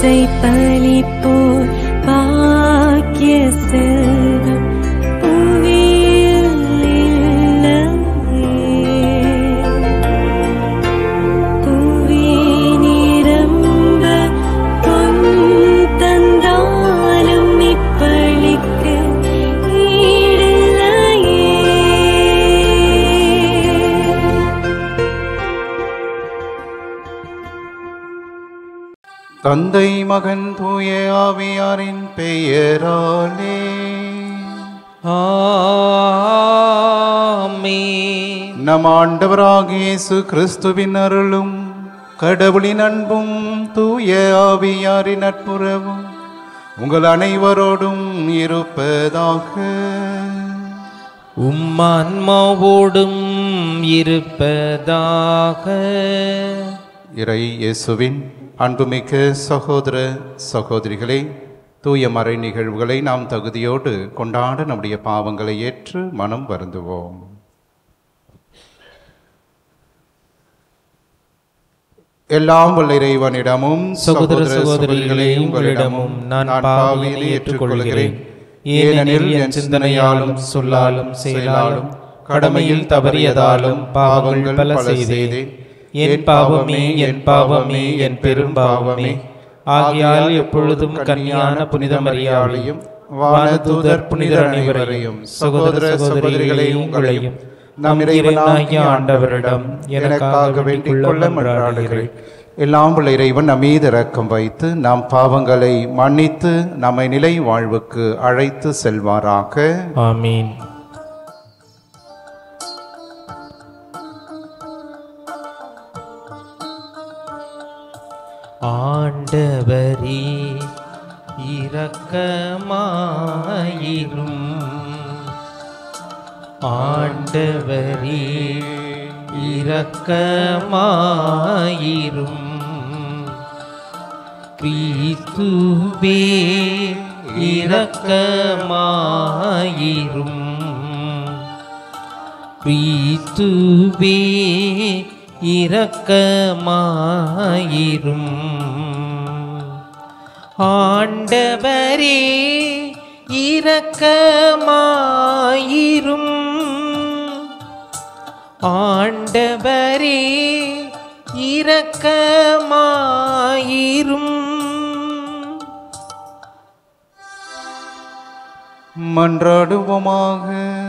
இசைப்பலிப்போர் பாக்கிய செல்வம் புவியில் இல்லையே. புவி நிரம்ப பொன் தந்தாலும் இப்பளிக்கு ஈடில்லையே தந்தை மகன் தூய ஆவியாரின் பெயராலே ஆமென். நம் ஆண்டவராகிய இயேசு கிறிஸ்துவின் அருளும் கடவுளின் அன்பும் தூய ஆவியாரின் நட்புறவும் உங்கள் அனைவரோடும் இருப்பதாக உம் ஆன்மாவோடும் இருப்பதாக இறை இயேசுவின் அன்புமிக்க சகோதர சகோதரிகளே தூய மறை நிகழ்வுகளை நாம் தகுதியோடு கொண்டாட நம்முடைய பாவங்களை ஏற்று மனம் வருந்துவோம் எல்லாம் வல்ல இறைவனிடமும் சகோதர சகோதரிகளே உங்களிடமும் நான் பாவியனை ஏற்றுக்கொள்கிறேன் ஏனெனில் என் சிந்தனையாலும் சொல்லாலும் செயலாலும் கடமையில் தவறியதாலும் பாவங்கள் பல செய்தேன் என் பாவமே என் பாவமே என் பெரும் பாவமே ஆகையால் எப்பொழுதும் கன்னியான புனித மரியாதையும் வானதூதர் புனிதர் அனைவரையும் சகோதர சகோதரிகளே உங்களையும் நம் இறைவனாகிய ஆண்டவரிடம் எனக்காக வேண்டிக் கொள்ள மன்றாடுகிறேன் எல்லாம் உள்ள இறைவன் நம் மீது இரக்கம் வைத்து நாம் பாவங்களை மன்னித்து நம்மை நிலை வாழ்வுக்கு அழைத்து செல்வாராக ஆமீன் ஆண்டவரே இரக்கமாயிரும் ஆண்டவரே இரக்கமாயிரும் கிறிஸ்துவே இரக்கமாயிரும் கிறிஸ்துவே இரக்கமாயிரும் ஆண்டவரே இரக்கமாயிரும் ஆண்டவரே இரக்கமாயிரும் மன்றாடுவோமாக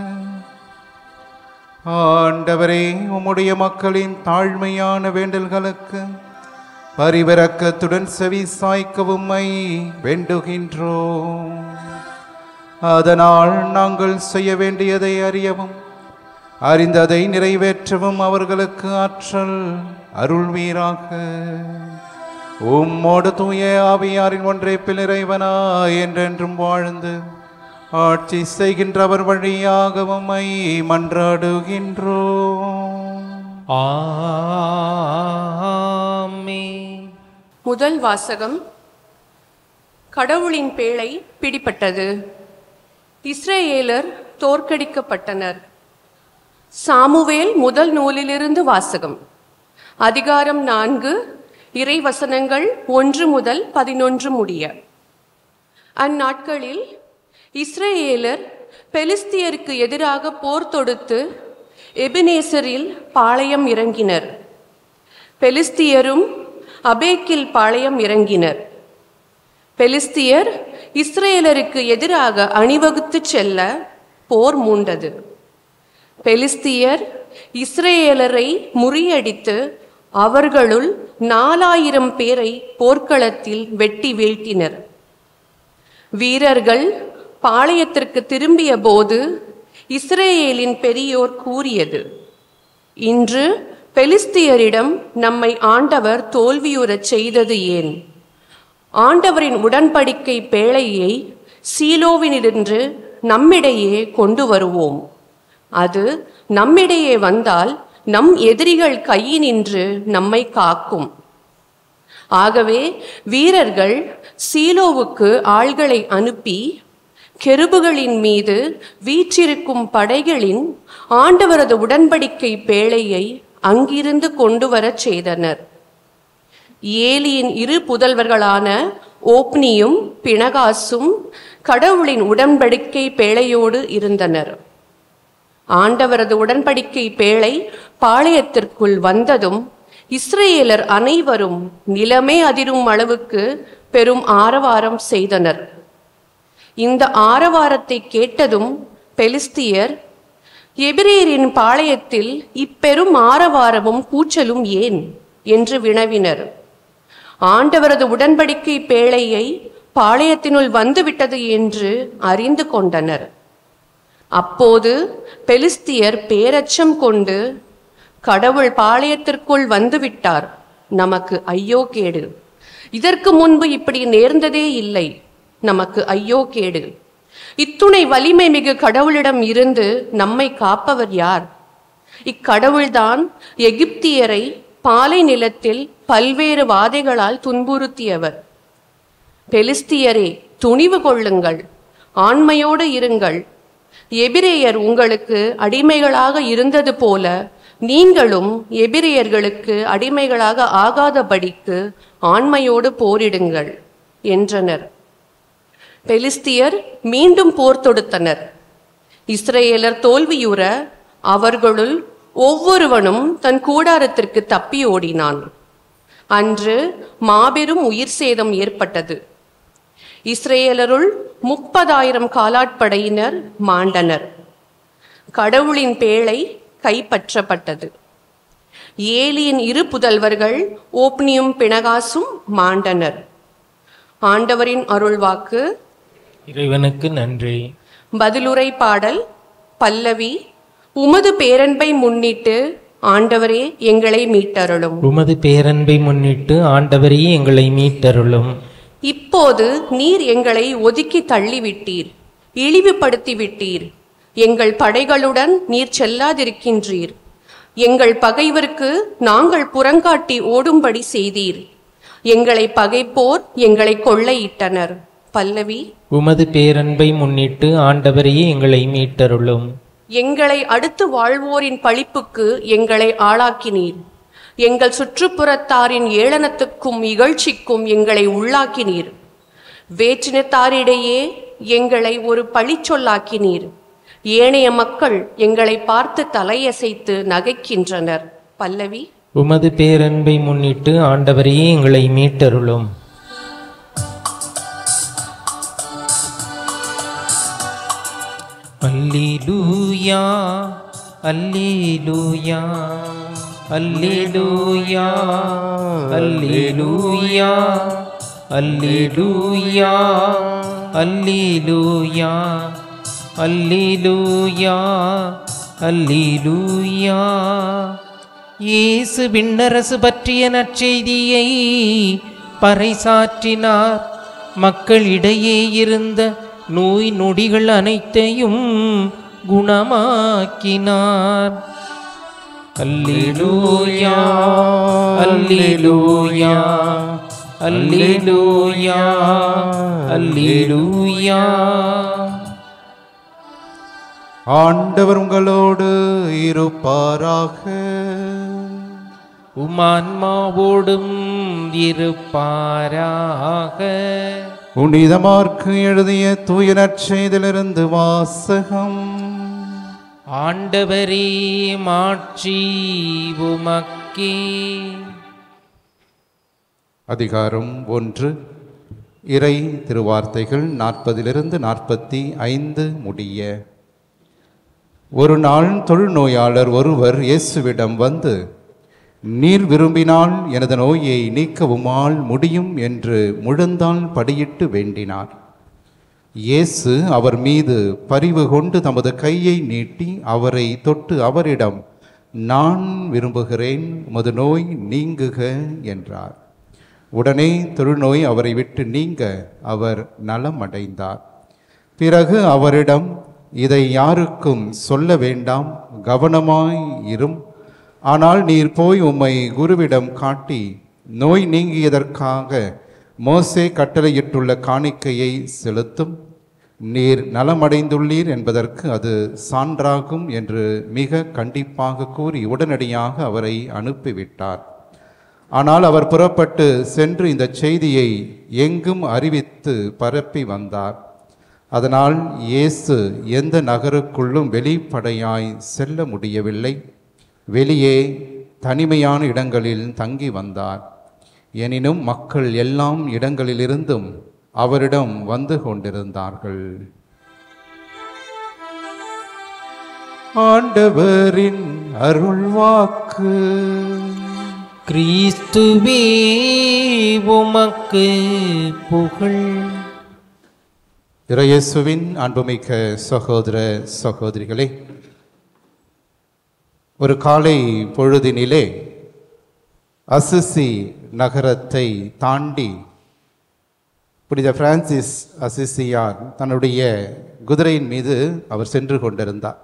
ஆண்டவரே உம்முடைய மக்களின் தாழ்மையான வேண்டல்களுக்கு பரிவிரக்கத்துடன் செவி சாய்க்கவும்மை வேண்டுகின்றோம் அதனால் நாங்கள் செய்ய வேண்டியதை அறியவும் அறிந்ததை நிறைவேற்றவும் அவர்களுக்கு ஆற்றல் அருள்வீராக உம்மோடு தூய ஆவியாரின் ஒன்றைப்பில் இறைவனா என்றென்றும் வாழ்ந்து ஆட்சி செய்கின்றவர் வழியாக உம்மை மன்றாடுகின்றோம் ஆமென் முதல் வாசகம் கடவுளின் பேழை பிடிபட்டது இஸ்ரேலர் தோற்கடிக்கப்பட்டனர் சாமுவேல் முதல் நூலிலிருந்து வாசகம் அதிகாரம் நான்கு இறைவசனங்கள் ஒன்று முதல் பதினொன்று முடிய அந்நாட்களில் இஸ்ரேலர் பெலிஸ்தியருக்கு எதிராக போர் தொடுத்து எபினேசரில் பாளையம் இறங்கினர் பெலிஸ்தியரும் அபேக்கில் பாளையம் இறங்கினர் பெலிஸ்தியர் இஸ்ரேலருக்கு எதிராக அணிவகுத்துச் செல்ல போர் மூண்டது பெலிஸ்தியர் இஸ்ரேலரை முறியடித்து அவர்களுள் நாலாயிரம் பேரை போர்க்களத்தில் வெட்டி வீழ்த்தினர் வீரர்கள் பாளையத்திற்கு திரும்பிய போது இஸ்ரேலின் பெரியோர் கூறியது இன்று பெலிஸ்தியரிடம் நம்மை ஆண்டவர் தோல்வியுறச் செய்தது ஏன் ஆண்டவரின் உடன்படிக்கை பேழையை சீலோவினின்று நம்மிடையே கொண்டு வருவோம் அது நம்மிடையே வந்தால் நம் எதிரிகள் கையினின்று நம்மை காக்கும் ஆகவே வீரர்கள் சீலோவுக்கு ஆள்களை அனுப்பி கெருபுகளின் மீது வீற்றிருக்கும் படைகளின் ஆண்டவரது உடன்படிக்கை பேழையை அங்கிருந்து கொண்டு வரச் செய்தனர் ஏலியின் இரு புதல்வர்களான ஓப்னியும் பிணகாசும் கடவுளின் உடன்படிக்கை பேழையோடு இருந்தனர் ஆண்டவரது உடன்படிக்கை பேழை பாளையத்திற்குள் வந்ததும் இஸ்ரேலர் அனைவரும் நிலமே அதிரும் அளவுக்கு பெரும் ஆரவாரம் செய்தனர் இந்த ஆரவாரத்தை கேட்டதும் பெலிஸ்தியர் எபிரேயரின் பாளையத்தில் இப்பெரும் ஆரவாரமும் கூச்சலும் ஏன் என்று வினவினர் ஆண்டவரது உடன்படிக்கை பேழையை பாளையத்தினுள் வந்துவிட்டது என்று அறிந்து கொண்டனர் அப்போது பெலிஸ்தியர் பேரச்சம் கொண்டு கடவுள் பாளையத்திற்குள் வந்துவிட்டார் நமக்கு ஐயோ கேடு இதற்கு முன்பு இப்படி நேர்ந்ததே இல்லை நமக்கு ஐயோ கேடு இத்துணை வலிமை மிகு கடவுளிடம் இருந்து நம்மை காப்பவர் யார் இக்கடவுள்தான் எகிப்தியரை பாலை நிலத்தில் பல்வேறு வாதைகளால் துன்புறுத்தியவர் பெலிஸ்தியரே துணிவு கொள்ளுங்கள் ஆண்மையோடு இருங்கள் எபிரேயர் உங்களுக்கு அடிமைகளாக இருந்தது போல நீங்களும் எபிரேயர்களுக்கு அடிமைகளாக ஆகாதபடிக்கு ஆண்மையோடு போரிடுங்கள் என்றனர் பெலிஸ்தியர் மீண்டும் போர் தொடுத்தனர் இஸ்ரேலர் தோல்வியுற அவர்களுள் ஒவ்வொருவனும் தன் கூடாரத்திற்கு தப்பி ஓடினான் அன்று மாபெரும் உயிர் சேதம் ஏற்பட்டது இஸ்ரேலருள் முப்பதாயிரம் காலாட்படையினர் மாண்டனர் கடவுளின் பேழை கைப்பற்றப்பட்டது ஏலியின் இரு புதல்வர்கள் ஓப்னியும் பிணகாசும் மாண்டனர் ஆண்டவரின் அருள்வாக்கு இறைவனுக்கு நன்றி பதிலுரை பாடல் பல்லவி உமது பேரன்பை முன்னிட்டு ஆண்டவரே எங்களை மீட்டருளும் உமது பேரன்பை முன்னிட்டு ஆண்டவரே எங்களை மீட்டருளும் இப்போது நீர் எங்களை ஒதுக்கி தள்ளிவிட்டீர் இழிவுபடுத்தி விட்டீர் எங்கள் படைகளுடன் நீர் செல்லாதிருக்கின்றீர் எங்கள் பகைவருக்கு நாங்கள் புறங்காட்டி ஓடும்படி செய்தீர் எங்களை பகைப்போர் எங்களை கொள்ளையிட்டனர் பல்லவி உமது பேரன்பை முன்னிட்டு ஆண்டவரே எங்களை மீட்டருளும் எங்களை அடுத்து வாழ்வோரின் பழிப்புக்கு எங்களை ஆளாக்கினீர் எங்கள் சுற்றுப்புறத்தாரின் ஏளனத்துக்கும் இகழ்ச்சிக்கும் எங்களை உள்ளாக்கினீர் வேற்றினத்தாரிடையே எங்களை ஒரு பழிச்சொல்லாக்கினீர் ஏனைய மக்கள் எங்களை பார்த்து தலையசைத்து நகைக்கின்றனர் பல்லவி உமது பேரன்பை முன்னிட்டு ஆண்டவரே எங்களை மீட்டருளும் அல்லேலூயா அல்லேலூயா அல்லேலூயா அல்லேலூயா அல்லேலூயா அல்லேலூயா அல்லேலூயா அல்லேலூயா இயேசு விண்ணரசு பற்றிய நற்செய்தியை பறைசாற்றினார் மக்களிடையே இருந்த நோய் நொடிகள் அனைத்தையும் குணமாக்கினார் அல்லேலூயா அல்லேலூயா அல்லேலூயா அல்லேலூயா ஆண்டவர் உங்களோடு இருப்பாராக உமான்மாவோடும் இருப்பாராக புனிதமார்க்கு எழுதிய தூய நற்செய்திலிருந்து வாசகம் ஆண்டவரே மாட்சி உமக்கே அதிகாரம் ஒன்று இறை திருவார்த்தைகள் நாற்பதிலிருந்து நாற்பத்தி ஐந்து முடிய ஒரு நாள் தொழுநோயாளர் ஒருவர் இயேசுவிடம் வந்து நீர் விரும்பினால் எனது நோயை நீக்கவுமால் முடியும் என்று முழந்தால் படியிட்டு வேண்டினார் இயேசு அவர் மீது பரிவு கொண்டு தமது கையை நீட்டி அவரை தொட்டு அவரிடம் நான் விரும்புகிறேன் உமது நோய் நீங்குக என்றார் உடனே தொழுநோய் அவரை விட்டு நீங்க அவர் நலம் அடைந்தார் பிறகு அவரிடம் இதை யாருக்கும் சொல்ல வேண்டாம் கவனமாய் இரும் ஆனால் நீர் போய் உம்மை குருவிடம் காட்டி நோய் நீங்கியதற்காக மோசே கட்டளையிட்டுள்ள காணிக்கையை செலுத்தும் நீர் நலமடைந்துள்ளீர் என்பதற்கு அது சான்றாகும் என்று மிக கண்டிப்பாக கூறி உடனடியாக அவரை அனுப்பிவிட்டார் ஆனால் அவர் புறப்பட்டு சென்று இந்த செய்தியை எங்கும் அறிவித்து பரப்பி வந்தார் அதனால் இயேசு எந்த நகருக்குள்ளும் வெளிப்படையாய் செல்ல முடியவில்லை வெளியே தனிமையான இடங்களில் தங்கி வந்தார் எனினும் மக்கள் எல்லாம் இடங்களிலிருந்தும் அவரிடம் வந்து கொண்டிருந்தார்கள் ஆண்டவரின் அருள்வாக்கு கிறிஸ்துவே உமக்கு புகழ் இறையேசுவின் அன்புமிக்க சகோதர சகோதரிகளே ஒரு காலை பொழுதினிலே அசிசி நகரத்தை தாண்டி புனித பிரான்சிஸ் அசிசியார் தன்னுடைய குதிரையின் மீது அவர் சென்று கொண்டிருந்தார்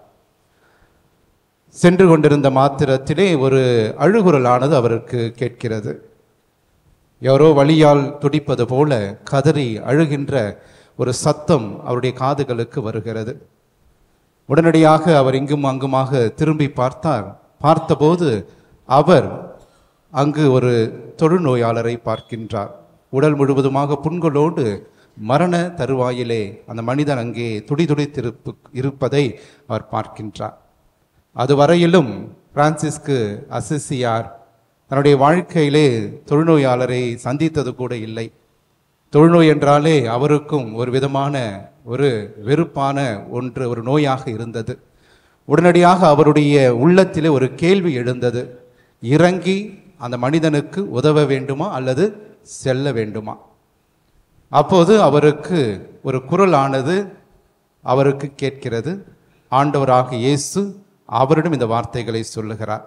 சென்று கொண்டிருந்த மாத்திரத்திலே ஒரு அழுகுரலானது அவருக்கு கேட்கிறது யாரோ வழியால் துடிப்பது போல கதறி அழுகின்ற ஒரு சத்தம் அவருடைய காதுகளுக்கு வருகிறது உடனடியாக அவர் இங்கும் அங்குமாக திரும்பி பார்த்தார் பார்த்தபோது அவர் அங்கு ஒரு தொழுநோயாளரை பார்க்கின்றார் உடல் முழுவதுமாக புண்களோடு மரண தருவாயிலே அந்த மனிதன் அங்கே துடிதுடித்திருப்பு இருப்பதை அவர் பார்க்கின்றார் அதுவரையிலும் பிரான்சிஸ்கு அசிசியார் தன்னுடைய வாழ்க்கையிலே தொழுநோயாளரை சந்தித்தது கூட இல்லை தொழுநோய் என்றாலே அவருக்கும் ஒரு விதமான ஒரு வெறுப்பான ஒன்று ஒரு நோயாக இருந்தது உடனடியாக அவருடைய உள்ளத்திலே ஒரு கேள்வி எழுந்தது இறங்கி அந்த மனிதனுக்கு உதவ வேண்டுமா அல்லது செல்ல வேண்டுமா அப்போது அவருக்கு ஒரு குரலானது அவருக்கு கேட்கிறது ஆண்டவராக இயேசு அவரிடம் இந்த வார்த்தைகளை சொல்லுகிறார்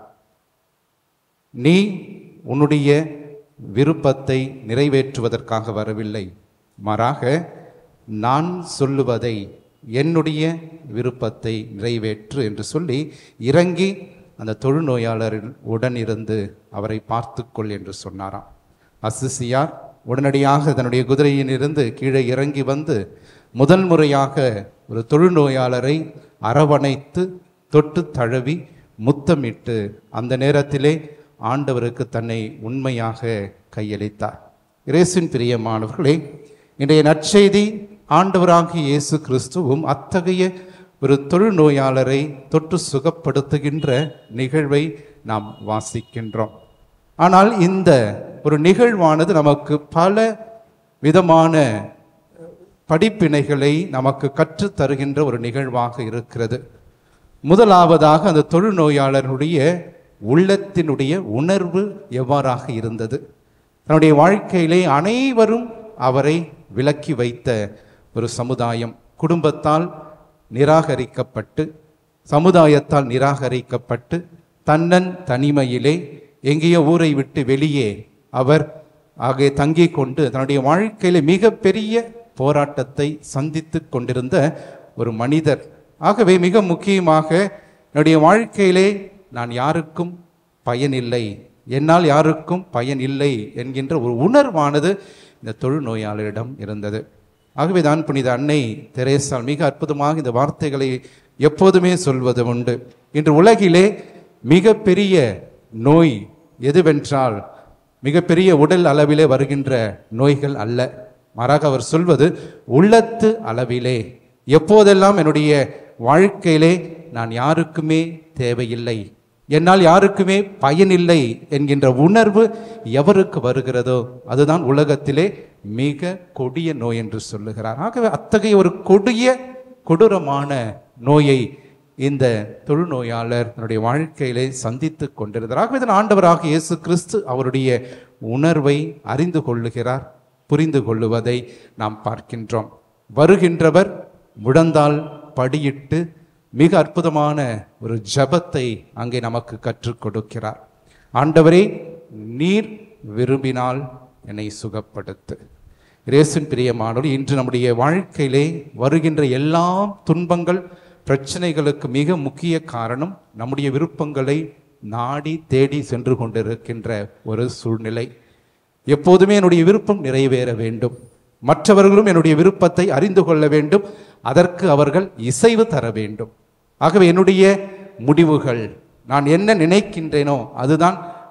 நீ உன்னுடைய விருப்பத்தை நிறைவேற்றுவதற்காக வரவில்லை மாறாக நான் சொல்லுவதை என்னுடைய விருப்பத்தை நிறைவேற்று என்று சொல்லி இறங்கி அந்த தொழுநோயாளரின் உடன் இருந்து அவரை பார்த்துக்கொள் என்று சொன்னாராம் அசிசியார் உடனடியாக தன்னுடைய குதிரையிலிருந்து கீழே இறங்கி வந்து முதல் முறையாக ஒரு தொழுநோயாளரை அரவணைத்து தொட்டு தழுவி முத்தமிட்டு அந்த நேரத்திலே ஆண்டவருக்கு தன்னை உண்மையாக கையளித்தார் இயேசுவின் பிரியமானவர்களே இன்றைய நற்செய்தி ஆண்டவராகிய இயேசு கிறிஸ்துவும் அத்தகைய ஒரு தொழுநோயாளரை தொட்டு சுகப்படுத்துகின்ற நிகழ்வை நாம் வாசிக்கின்றோம் ஆனால் இந்த ஒரு நிகழ்வானது நமக்கு பல விதமான படிப்பினைகளை நமக்கு கற்றுத் தருகின்ற ஒரு நிகழ்வாக இருக்கிறது முதலாவதாக அந்த தொழுநோயாளருடைய உள்ளத்தினுடைய உணர்வு எவ்வாறாக இருந்தது தன்னுடைய வாழ்க்கையிலே அனைவரும் அவரை விலக்கி வைத்த ஒரு சமுதாயம் குடும்பத்தால் நிராகரிக்கப்பட்டு சமுதாயத்தால் நிராகரிக்கப்பட்டு தன்னன் தனிமையிலே எங்கேயோ ஊரை விட்டு வெளியே அவர் ஆக தங்கிக் கொண்டு தன்னுடைய வாழ்க்கையில மிகப்பெரிய போராட்டத்தை சந்தித்து கொண்டிருந்த ஒரு மனிதர் ஆகவே மிக முக்கியமாக என்னுடைய வாழ்க்கையிலே நான் யாருக்கும் பயனில்லை என்னால் யாருக்கும் பயன் இல்லை என்கின்ற ஒரு உணர்வானது இந்த தொழுநோயாளரிடம் இருந்தது ஆகவே தான் புனித அன்னை தெரேசால் மிக அற்புதமாக இந்த வார்த்தைகளை எப்போதுமே சொல்வது உண்டு இன்று உலகிலே மிகப்பெரிய நோய் எதுவென்றால் மிகப்பெரிய உடல் அளவிலே வருகின்ற நோய்கள் அல்ல மாறாக அவர் சொல்வது உள்ளத்து அளவிலே எப்போதெல்லாம் என்னுடைய வாழ்க்கையிலே நான் யாருக்குமே தேவையில்லை என்னால் யாருக்குமே பயனில்லை என்கின்ற உணர்வு எவருக்கு வருகிறதோ அதுதான் உலகத்திலே மிக கொடிய நோய் என்று சொல்லுகிறார் ஆகவே அத்தகைய ஒரு கொடிய கொடூரமான நோயை இந்த தொழுநோயாளர் தன்னுடைய வாழ்க்கையிலே சந்தித்து கொண்டிருந்தார் ஆகவே இதன் ஆண்டவராக இயேசு கிறிஸ்து அவருடைய உணர்வை அறிந்து கொள்ளுகிறார் புரிந்து கொள்ளுவதை நாம் பார்க்கின்றோம் வருகின்றவர் முழந்தால் படியிட்டு மிக அற்புதமான ஒரு ஜபத்தை அங்கே நமக்கு கற்றுக் கொடுக்கிறார் ஆண்டவரே நீர் விரும்பினால் என்னை சுகப்படுத்து இயேசுவின் பிரியமானோர் இன்று நம்முடைய வாழ்க்கையிலே வருகின்ற எல்லா துன்பங்கள் பிரச்சனைகளுக்கு மிக முக்கிய காரணம் நம்முடைய விருப்பங்களை நாடி தேடி சென்று கொண்டிருக்கின்ற ஒரு சூழ்நிலை எப்போதுமே என்னுடைய விருப்பம் நிறைவேற வேண்டும் மற்றவர்களும் என்னுடைய விருப்பத்தை அறிந்து கொள்ள வேண்டும் அதற்கு அவர்கள் இசைவு தர வேண்டும் ஆகவே என்னுடைய முடிவுகள் நான் என்ன நினைக்கின்றேனோ அதுதான்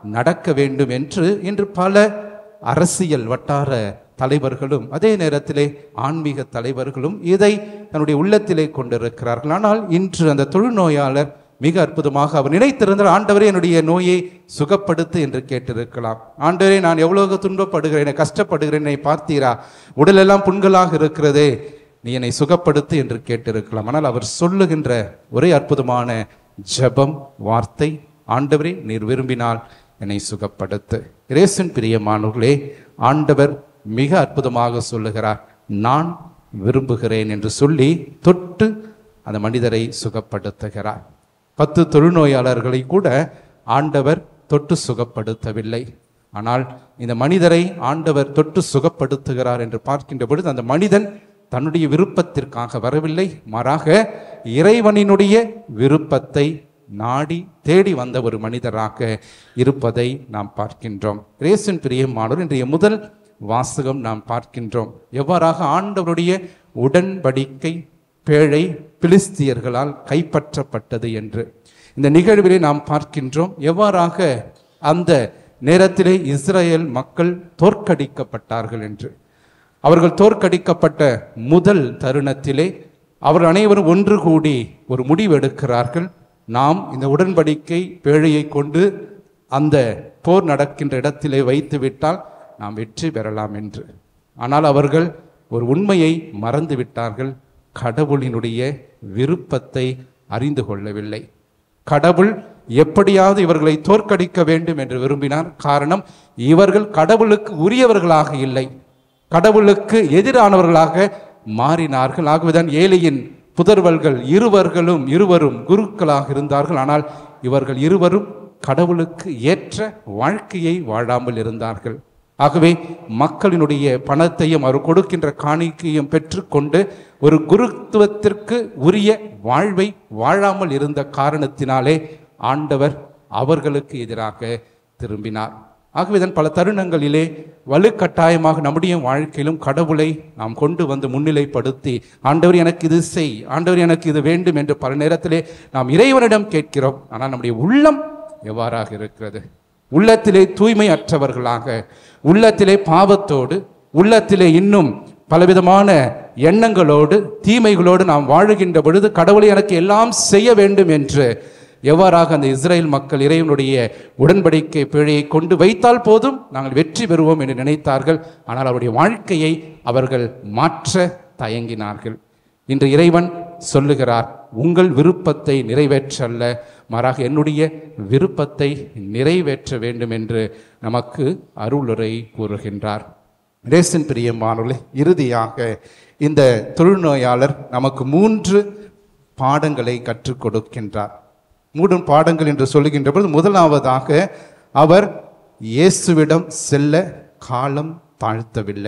நடக்க வேண்டும் என்று இன்று பல அரசியல் வட்டார தலைவர்களும் அதே நேரத்திலே ஆன்மீக தலைவர்களும் இதை தன்னுடைய உள்ளத்திலே கொண்டிருக்கிறார்கள் ஆனால் இன்று அந்த தொழுநோயாளர் மிக அற்புதமாக அவர் நினைத்திருந்தால் ஆண்டவரே என்னுடைய நோயை சுகப்படுத்து என்று கேட்டிருக்கலாம் ஆண்டவரே நான் எவ்வளவு துன்பப்படுகிறேன் கஷ்டப்படுகிறேன் என்னை பார்த்தீரா உடலெல்லாம் புண்களாக இருக்கிறதே நீ என்னை சுகப்படுத்து என்று கேட்டிருக்கலாம் ஆனால் அவர் சொல்லுகின்ற ஒரே அற்புதமான ஜெபம் வார்த்தை ஆண்டவரே நீர் விரும்பினால் என்னை சுகப்படுத்து இரேசன் பிரியமானவர்களே ஆண்டவர் மிக அற்புதமாக சொல்லுகிறார் நான் விரும்புகிறேன் என்று சொல்லி தொட்டு அந்த மனிதரை சுகப்படுத்துகிறார் பத்து தொழுநோயாளர்களை கூட ஆண்டவர் தொட்டு சுகப்படுத்தவில்லை ஆனால் இந்த மனிதரை ஆண்டவர் தொட்டு சுகப்படுத்துகிறார் என்று பார்க்கின்ற பொழுது அந்த மனிதன் தன்னுடைய விருப்பத்திற்காக வரவில்லை மாறாக இறைவனினுடைய விருப்பத்தை நாடி தேடி வந்த ஒரு மனிதராக இருப்பதை நாம் பார்க்கின்றோம் ரேசன் பிரியமானவர் இன்றைய முதல் வாசகம் நாம் பார்க்கின்றோம் எவ்வாறாக ஆண்டவருடைய உடன்படிக்கை பேழை பிலிஸ்தியர்களால் கைப்பற்றப்பட்டது என்று இந்த நிகழ்விலே நாம் பார்க்கின்றோம் எவ்வாறாக அந்த நேரத்திலே இஸ்ரேல் மக்கள் தோற்கடிக்கப்பட்டார்கள் என்று அவர்கள் தோற்கடிக்கப்பட்ட முதல் தருணத்திலே அவர் அனைவரும் ஒன்று கூடி ஒரு முடிவு எடுக்கிறார்கள் நாம் இந்த உடன்படிக்கை பேழையை கொண்டு அந்த போர் நடக்கின்ற இடத்திலே வைத்து விட்டால் நாம் வெற்றி பெறலாம் என்று ஆனால் அவர்கள் ஒரு உண்மையை மறந்து விட்டார்கள் கடவுளினுடைய விருப்பத்தை அறிந்து கொள்ளவில்லை கடவுள் எப்படியாவது இவர்களை தோற்கடிக்க வேண்டும் என்று விரும்பினார் காரணம் இவர்கள் கடவுளுக்கு உரியவர்களாக இல்லை கடவுளுக்கு எதிரானவர்களாக மாறினார்கள் ஆகவேதான் ஏலியின் புதர்வல்கள் இருவர்களும் இருவரும் குருக்களாக இருந்தார்கள் ஆனால் இவர்கள் இருவரும் கடவுளுக்கு ஏற்ற வாழ்க்கையை வாழாமல் இருந்தார்கள் ஆகவே மக்களினுடைய பணத்தையும் அவர் கொடுக்கின்ற காணிக்கையும் பெற்றுக்கொண்டு ஒரு குருத்துவத்திற்கு உரிய வாழ்வை வாழாமல் இருந்த காரணத்தினாலே ஆண்டவர் அவர்களுக்கு எதிராக திரும்பினார் ஆகவேதான் பல தருணங்களிலே வலுக்கட்டாயமாக நம்முடைய வாழ்க்கையிலும் கடவுளை நாம் கொண்டு வந்து முன்னிலைப்படுத்தி ஆண்டவர் எனக்கு இது செய் ஆண்டவர் எனக்கு இது வேண்டும் என்று பல நேரத்திலே நாம் இறைவனிடம் கேட்கிறோம் ஆனால் நம்முடைய உள்ளம் எவ்வாறாக இருக்கிறது உள்ளத்திலே தூய்மை அற்றவர்களாக உள்ளத்திலே பாவத்தோடு உள்ளத்திலே இன்னும் பலவிதமான எண்ணங்களோடு தீமைகளோடு நாம் வாழுகின்ற பொழுது கடவுளை எனக்கு எல்லாம் செய்ய வேண்டும் என்று எவ்வாறாக அந்த இஸ்ரேல் மக்கள் இறைவனுடைய உடன்படிக்கை பிழையை கொண்டு வைத்தால் போதும் நாங்கள் வெற்றி பெறுவோம் என்று நினைத்தார்கள் ஆனால் அவருடைய வாழ்க்கையை அவர்கள் மாற்ற தயங்கினார்கள் இன்று இறைவன் சொல்லுகிறார் உங்கள் விருப்பத்தை நிறைவேற்றல்ல மாறாக என்னுடைய விருப்பத்தை நிறைவேற்ற வேண்டும் என்று நமக்கு அருளுரை கூறுகின்றார் ரேசன் பிரியமானவர்களே இறுதியாக இந்த தொழுநோயாளர் நமக்கு மூன்று பாடங்களை கற்றுக் கொடுக்கின்றார் மூன்று பாடங்கள் என்று சொல்லுகின்ற பொழுது முதலாவதாக அவர் இயேசுவிடம் செல்ல காலம் தாழ்த்தவில்லை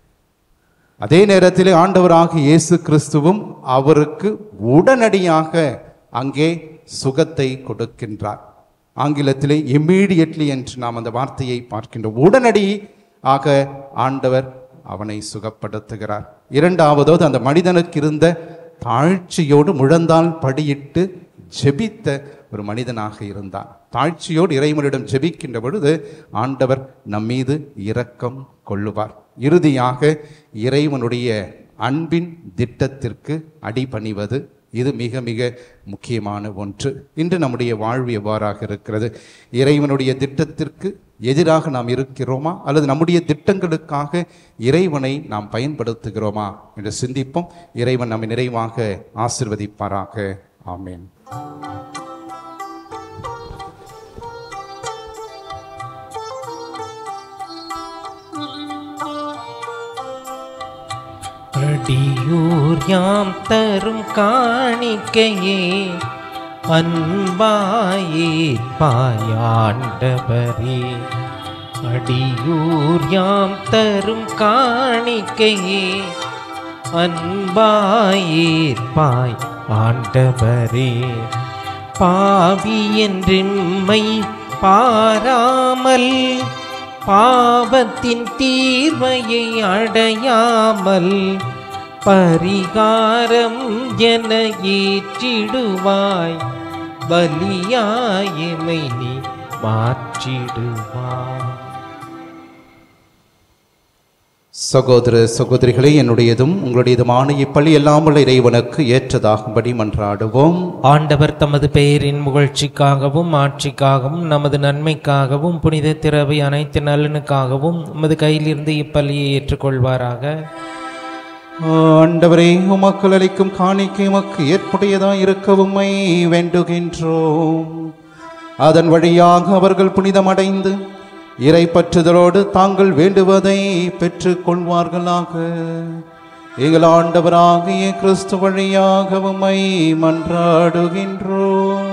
அதே நேரத்திலே ஆண்டவராக இயேசு கிறிஸ்துவும் அவருக்கு உடனடியாக அங்கே சுகத்தை கொடுக்கின்றார் ஆங்கிலத்திலே இம்மீடியட்லி என்று நாம் அந்த வார்த்தையை பார்க்கின்றோம் உடனடியாக ஆண்டவர் அவனை சுகப்படுத்துகிறார் இரண்டாவதாவது அந்த மனிதனுக்கு இருந்த தாழ்ச்சியோடு முழந்தால் படியிட்டு ஜெபித்த ஒரு மனிதனாக இருந்தான் தாழ்ச்சியோடு இறைவனிடம் ஜெபிக்கின்ற பொழுது ஆண்டவர் நம்மீது இரக்கம் கொள்ளுவார் இறுதியாக இறைவனுடைய அன்பின் திட்டத்திற்கு அடிபணிவது இது மிக மிக முக்கியமான ஒன்று இன்று நம்முடைய வாழ்வு எவ்வாறாக இருக்கிறது இறைவனுடைய திட்டத்திற்கு எதிராக நாம் இருக்கிறோமா அல்லது நம்முடைய திட்டங்களுக்காக இறைவனை நாம் பயன்படுத்துகிறோமா என்று சிந்திப்போம் இறைவன் நம்மை நிறைவாக ஆசிர்வதிப்பாராக ஆமேன் அடியூர் யாம் தரும் காணிக்கையே அன்பாயே பாயாண்டவரே அடியூர் யாம் தரும் காணிக்கையே அன்பாயேற்பாய் ஆண்டவரே பாவி என்றெம்மை பாராமல் பாவத்தின் தீர்வையை அடையாமல் பரிகாரம் என ஏற்றிடுவாய் பலியாயமை நீ மாற்றிடுவார் சகோதர சகோதரிகளே என்னுடையதும் உங்களுடையதுமான இப்பள்ளி எல்லாம் உள்ள இறைவனுக்கு ஏற்றதாகும்படி மன்றாடுவோம் ஆண்டவர் தமது பெயரின் புகழ்ச்சிக்காகவும் ஆட்சிக்காகவும் நமது நன்மைக்காகவும் புனித திறவை அனைத்து நலனுக்காகவும் உமது கையிலிருந்து இப்பள்ளியை ஏற்றுக்கொள்வாராக ஆண்டவரே உமக்கள் அளிக்கும் காணிக்கை உமக்கு ஏற்புடையதாய் இருக்க உம்மை வேண்டுகின்றோம் அதன் வழியாக அவர்கள் புனிதமடைந்து இறை பற்றுதலோடு தாங்கள் வேண்டுவதை பெற்றுக் கொள்வார்களாக எங்கள் ஆண்டவராகிய கிறிஸ்து வழியாக உம்மை மன்றாடுகின்றோம்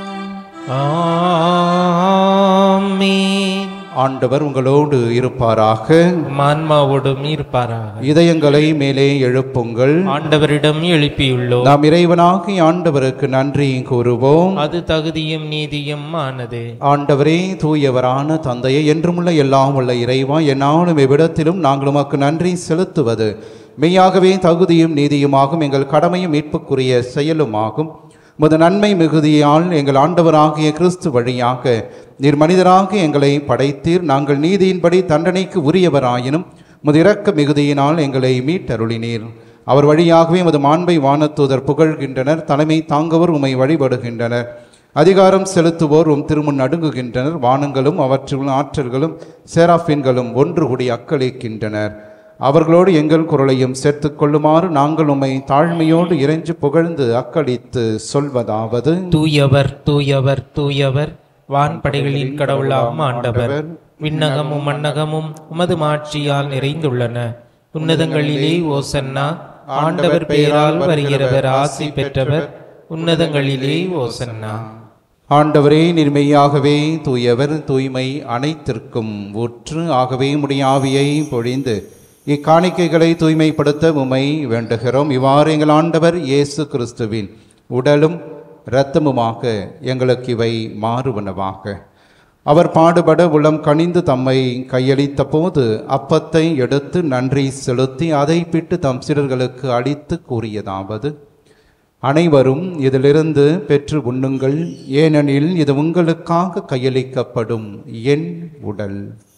ஆமென் ஆண்டவர் உங்களோடு இருப்பாராக ஆன்மாவோடும் இருப்பாராக இதயங்களை மேலே எழுப்புங்கள் ஆண்டவரிடம் எழுப்பியுள்ளோம் நாம் இறைவனாகி ஆண்டவருக்கு நன்றி கூறுவோம் அது தகுதியும் நீதியும் ஆனது ஆண்டவரே தூயவரான தந்தையை என்றுமுள்ள எல்லாம் உள்ள இறைவா என்னாலும் எவ்விடத்திலும் நாங்கள் உமக்கு நன்றி செலுத்துவது மெய்யாகவே தகுதியும் நீதியுமாகும் எங்கள் கடமையும் மீட்புக்குரிய செயலுமாகும் முத நன்மை மிகுதியால் எங்கள் ஆண்டவராகிய கிறிஸ்து வழியாக நீர் மனிதராக எங்களை படைத்தீர் நாங்கள் நீதியின்படி தண்டனைக்கு உரியவராயினும் முது இரக்க மிகுதியினால் எங்களை மீட்டருளினீர் அவர் வழியாகவே மது மாண்பை வானத்தூதர் புகழ்கின்றனர் தலைமை தாங்கவர் உமை வழிபடுகின்றனர் அதிகாரம் செலுத்துவோர் உம் திருமுன் நடுங்குகின்றனர் வானங்களும் அவற்றுள் ஆற்றல்களும் சேராஃபின்களும் ஒன்று கூடி அக்களிக்கின்றனர் அவர்களோடு எங்கள் குரலையும் சேர்த்துக் கொள்ளுமாறு நாங்கள் உம்மை தாழ்மையோடு இறைஞ்சு புகழ்ந்து அக்களித்து சொல்வதாவது தூயவர் தூயவர் தூயவர் வான்படைகளின் கடவுளாம் ஆண்டவர் விண்ணகமும் மண்ணகமும் உமது மாட்சியால் நிறைந்துள்ளன உன்னதங்களிலே ஓசன்னா ஆண்டவர் பெயரால் வருகிறவர் ஆசி பெற்றவர் உன்னதங்களிலே ஓசன்னா ஆண்டவரே நிர்மையாகவே தூயவர் தூய்மை அனைத்திற்கும் ஊற்று ஆகவே முடியாவியை பொழிந்து இக்காணிக்கைகளை தூய்மைப்படுத்த உமை வேண்டுகிறோம் இவ்வாறு எங்கள் ஆண்டவர் இயேசு கிறிஸ்துவின் உடலும் இரத்தமுமாக எங்களுக்கு இவை மாறுவனவாக அவர் பாடுபட உளம் கனிந்து தம்மை கையளித்த போது அப்பத்தை எடுத்து நன்றி செலுத்தி அதை பிட்டு தம் சிலர்களுக்கு அளித்து கூறியதாவது அனைவரும் இதிலிருந்து பெற்று உண்ணுங்கள் ஏனெனில் இது உங்களுக்காக கையளிக்கப்படும் என் உடல்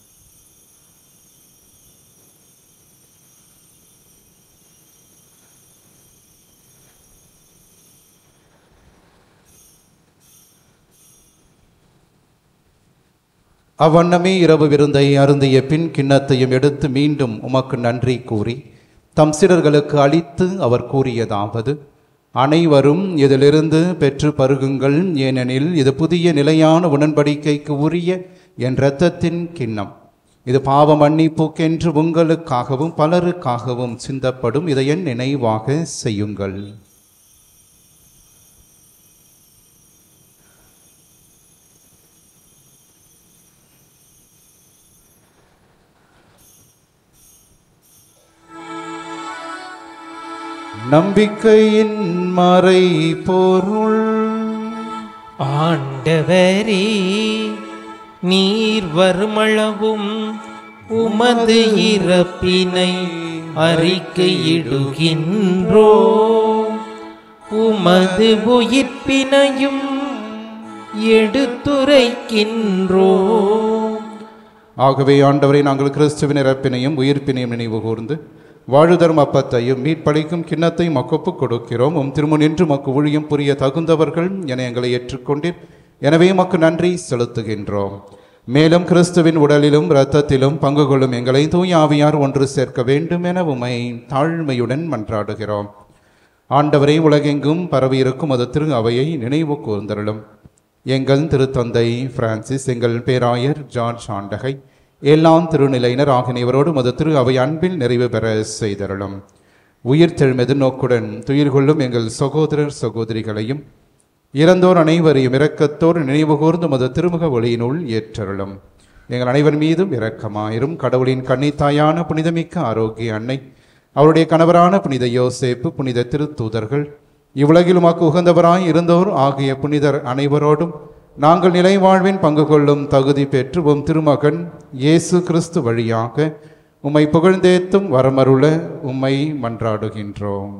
அவ்வண்ணமே இரவு விருந்தை அருந்திய பின் கிண்ணத்தையும் எடுத்து மீண்டும் உமக்கு நன்றி கூறி தம் சிலர்களுக்கு அளித்து அவர் கூறியதாவது அனைவரும் இதிலிருந்து பெற்று பருகுங்கள் ஏனெனில் இது புதிய நிலையான உடன்படிக்கைக்கு உரிய என் இரத்தத்தின் கிண்ணம் இது பாவ மன்னிப்புக்கென்று உங்களுக்காகவும் பலருக்காகவும் சிந்தப்படும் இதை என் நினைவாக செய்யுங்கள் நம்பிக்கையின் மறை பொருள் ஆண்டவரே நீர் வருமளவும் உமது இறப்பினை அறிக்கையிடுகின்றோ உமது உயிர்ப்பினையும் எடுத்துரைக்கின்றோ ஆகவே ஆண்டவரை நாங்கள் கிறிஸ்துவின் இறப்பினையும் உயிர்ப்பினையும் நினைவு கூர்ந்து வாழுதரும் அப்பத்தையும் மீட்பளிக்கும் கிண்ணத்தையும் மக்கொப்பு கொடுக்கிறோம் உம் திருமுன் நின்று மக்கு ஊழியம் புரிய தகுந்தவர்கள் என எங்களை ஏற்றுக்கொண்டீர் எனவே மக்கு நன்றி செலுத்துகின்றோம் மேலும் கிறிஸ்துவின் உடலிலும் இரத்தத்திலும் பங்கு கொள்ளும் எங்களை தூய ஆவியார் ஒன்று சேர்க்க வேண்டும் என உமை தாழ்மையுடன் மன்றாடுகிறோம் ஆண்டவரை உலகெங்கும் பரவியிருக்கும் அது திரு அவையை நினைவு கூர்ந்தருளும் எங்கள் திருத்தந்தை பிரான்சிஸ் எங்கள் பேராயர் ஜார்ஜ் ஆண்டகை எல்லாம் திருநிலையினர் ஆகியவரோடு மது திரு அவை அன்பில் நிறைவு பெற செய்தருளும் உயிர் தெழுமெது நோக்குடன் துயிர் கொள்ளும் எங்கள் சகோதரர் சகோதரிகளையும் இறந்தோர் அனைவரையும் இரக்கத்தோடு நினைவு கூர்ந்து மது திருமுக ஒளியினுள் ஏற்றருளும் எங்கள் அனைவர் மீதும் இரக்கமாயிரும் கடவுளின் கன்னித்தாயான புனிதமிக்க ஆரோக்கிய அன்னை அவருடைய கணவரான புனித யோசேப்பு புனித திருத்தூதர்கள் இவ்வுலகில் உமக்கு உகந்தவராய் இருந்தோர் ஆகிய புனிதர் அனைவரோடும் நாங்கள் நிலை வாழ்வின் பங்கு கொள்ளும் தகுதி பெற்று உம் திருமகன் இயேசு கிறிஸ்து வழியாக உம்மை புகழ்ந்தேத்தும் வரமருள உம்மை மன்றாடுகின்றோம்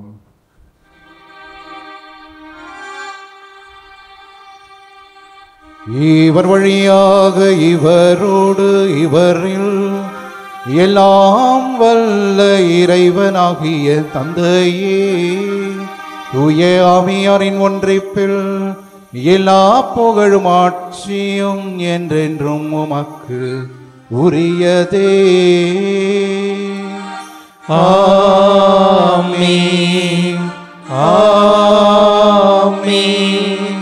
இவர் வழியாக இவரோடு இவரில் எல்லாம் வல்ல இறைவனாகிய தந்தையே தூய ஆவியாரின் ஒன்றிப்பில் எல்லா புகழும் ஆட்சியும் என்றென்றும் உமக்கு உரியதே ஆமென் ஆமென்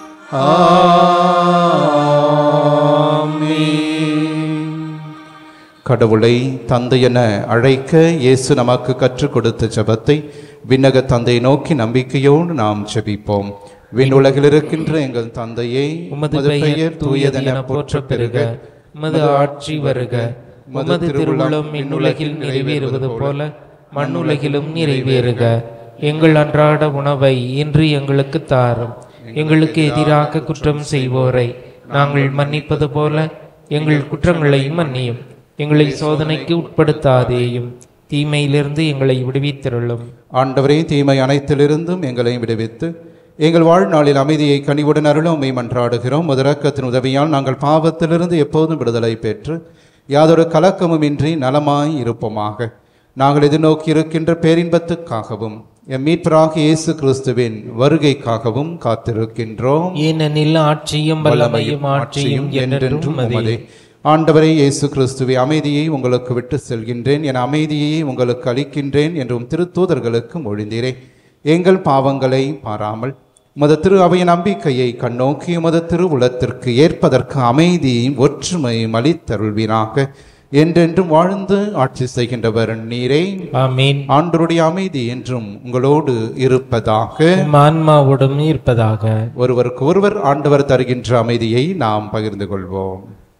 ஆமென் கடவுளை தந்தை என அழைக்க இயேசு நமக்கு கற்றுக் கொடுத்த ஜெபத்தை விண்ணக தந்தை நோக்கி நம்பிக்கையோடு நாம் ஜெபிப்போம் விண்ணுலகில் இருக்கின்ற எங்கள் தந்தையே உமது பெயர் தூயது என போற்றப் பெறுக உமது ஆட்சி வருக உமது திருவுளம் விண்ணுலகில் நிறைவேறுவது போல மண்ணுலகிலும் நிறைவேறுக எங்கள் அன்றாட உணவை இன்று எங்களுக்கு தாரும் எங்களுக்கு எதிராக குற்றம் செய்வோரை நாங்கள் மன்னிப்பது போல எங்கள் குற்றங்களை மன்னியும் எங்களை சோதனைக்கு உட்படுத்தாதேயும் தீமையிலிருந்து எங்களை விடுவித்திருளும் ஆண்டவரே தீமை அனைத்திலிருந்தும் எங்களை விடுவித்து எங்கள் வாழ்நாளில் அமைதியை கனிவுடன் அருளும் உம்மை மன்றாடுகிறோம் முதரக்கத்தின் உதவியால் நாங்கள் பாவத்திலிருந்து எப்போதும் விடுதலை பெற்று யாதொரு கலக்கமுமின்றி நலமாய் இருப்போமாக நாங்கள் எதிர்நோக்கி இருக்கின்ற பேரின்பத்துக்காகவும் எம் மீட்பராக இயேசு கிறிஸ்துவின் வருகைக்காகவும் காத்திருக்கின்றோம் ஏனெனில் ஆட்சியும் வல்லமையும் ஆட்சியும் என்றென்றும் உமதே ஆண்டவரே இயேசு கிறிஸ்துவை அமைதியை உங்களுக்கு விட்டு செல்கின்றேன் என் அமைதியை உங்களுக்கு அளிக்கின்றேன் என்றும் திருத்தூதர்களுக்கு மொழிந்தீரே எங்கள் பாவங்களை பாராமல் உமது திரு அவைய நம்பிக்கையை கண்ணோக்கி உமது திருவுளத்திற்கு ஏற்பதற்கு அமைதி ஒற்றுமை அளித்தருள்வீராக என்றென்றும் வாழ்ந்து ஆட்சி செய்கின்றவர் நீரே ஆமீன் ஆண்டருடைய அமைதி என்றும் உங்களோடு இருப்பதாக உம் ஆன்மாவோடும் இருப்பதாக ஒருவருக்கு ஒருவர் ஆண்டவர் தருகின்ற அமைதியை நாம் பகிர்ந்து கொள்வோம்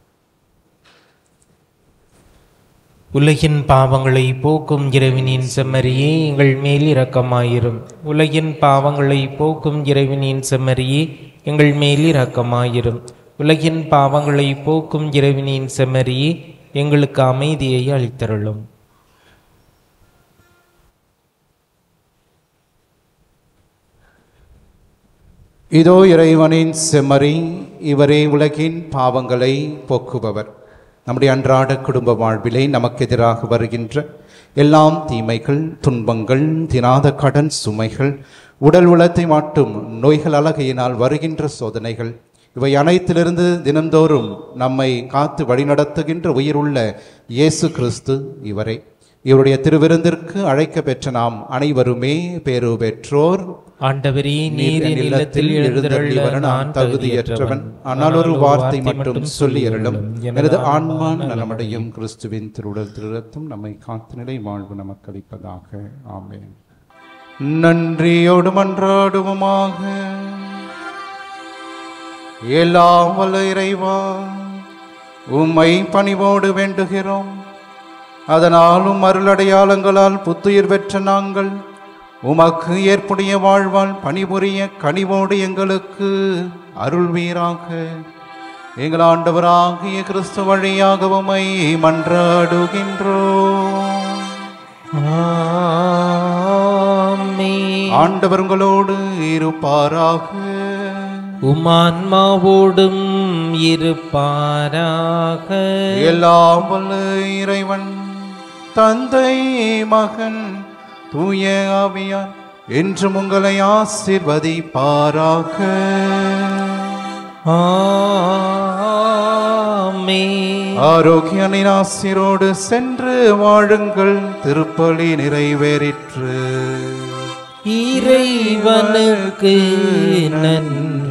உலகின் பாவங்களை போக்கும் இறைவனின் செம்மறியே எங்கள் மேல் இரக்கமாயிரும் உலகின் பாவங்களை போக்கும் இறைவனின் செம்மறியே எங்கள் மேல் இரக்கமாயிரும் உலகின் பாவங்களை போக்கும் இறைவனின் செம்மறியே எங்களுக்கு அமைதியை அளித்தருளும் இதோ இறைவனின் செம்மறி இவரே உலகின் பாவங்களை போக்குபவர் நம்முடைய அன்றாட குடும்ப வாழ்விலே நமக்கு எதிராக வருகின்ற எல்லாம் தீமைகள் துன்பங்கள் தினாத கடன் சுமைகள் உடல் உளத்தை மாட்டும் நோய்கள் அழகையினால் வருகின்ற சோதனைகள் இவை அனைத்திலிருந்து தினந்தோறும் நம்மை காத்து வழிநடத்துகின்ற உயிருள்ள இயேசு கிறிஸ்து இவரே இவருடைய திருவிருந்திற்கு அழைக்க பெற்ற நாம் அனைவருமே பேரு பெற்றோர் ஆண்டவரே நீர் என் இல்லத்தில் எழுந்தருளி வர நான் தகுதியற்றவன் ஆனால் ஒரு வார்த்தை மட்டும் சொல்லி அருளும் எனது ஆன்மா நலமடையும் கிறிஸ்துவின் திருவுடல் திருரத்தும் நம்மை காத்து நிலை வாழ்வு நமக்கு அளிப்பதாக ஆமென் நன்றியோடு மன்றாடுவோமாக எல்லாம் வல்ல இறைவா உம்மை பணிவோடு வேண்டுகிறோம் அதனாலும் அருளடையாளங்களால் புத்துயிர் பெற்ற நாங்கள் உமக்கு ஏற்புடைய வாழ்வால் பணிபுரிய கனிவோடு எங்களுக்கு அருள்வீராக எங்கள் ஆண்டவராகிய கிறிஸ்து வழியாக உம்மை மன்றாடுகின்றோம் ஆமென். ஆண்டவர் உங்களோடு இருப்பாராக உம் ஆன்மாவோடும் இருப்பாராக எல்லாம் வல்ல இறைவன் தந்தை மகன் தூய ஆவியார் என்றும் உங்களை ஆசிர்வதிப்பாராக ஆமென். ஆரோக்கியனின் ஆசிரோடு சென்று வாழுங்கள் திருப்பலி நிறைவேறிற்று இறைவனுக்கு நன்றி